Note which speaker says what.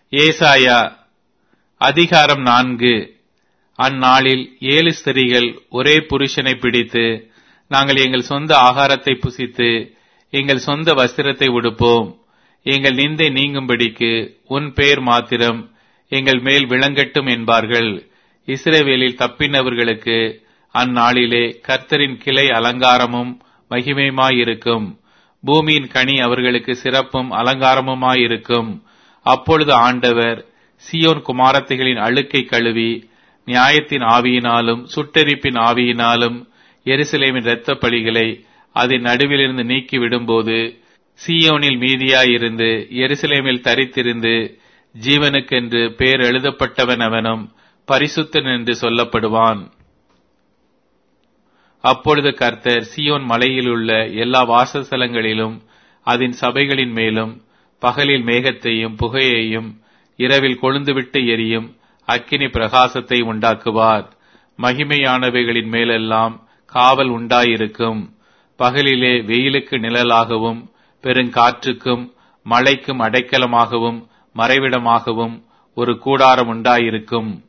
Speaker 1: ஏசாயா அதிகாரம் நான்கு அந்நாளில் ஏழு ஸ்திரீகள் ஒரே புருஷனை பிடித்து நாங்கள் எங்கள் சொந்த ஆகாரத்தை புசித்து எங்கள் சொந்த வஸ்திரத்தை உடுப்போம் எங்கள் நிந்தை நீங்கும்படிக்கு உன் பேர் மாத்திரம் எங்கள் மேல் விளங்கட்டும் என்பார்கள் இஸ்ரவேலில் தப்பினவர்களுக்கு அந்நாளிலே கர்த்தரின் கிளை அலங்காரமும் மகிமையுமாயிருக்கும் பூமியின் கனி அவர்களுக்கு சிறப்பும் அலங்காரமுமாயிருக்கும் அப்பொழுது ஆண்டவர் சியோன் குமாரத்தைகளின் அழுக்கை கழுவி நியாயத்தின் ஆவியினாலும் சுட்டெரிப்பின் ஆவியினாலும் எருசலேமின் இரத்த பலிகளை அதன் நடுவிலிருந்து நீக்கி விடும்போது சீயோனில் மீதியாயிருந்து எருசலேமில் தரித்திருந்து ஜீவனுக்கென்று பேர் எழுதப்பட்டவன் அவனும் பரிசுத்தன் என்று சொல்லப்படுவான் அப்பொழுது கர்த்தர் சியோன் மலையிலுள்ள எல்லா வாசஸ்தலங்களிலும் அதன் சபைகளின் மேலும் பகலில் மேகத்தையும் புகையையும் இரவில் கொழுந்துவிட்டு எரியும் அக்கினி பிரகாசத்தை உண்டாக்குவார் மகிமையானவைகளின் மேலெல்லாம் காவல் உண்டாயிருக்கும் பகலிலே வெயிலுக்கு நிழலாகவும் பெருங்காற்றுக்கும் மழைக்கும் அடைக்கலமாகவும் மறைவிடமாகவும் ஒரு கூடாரம் உண்டாயிருக்கும்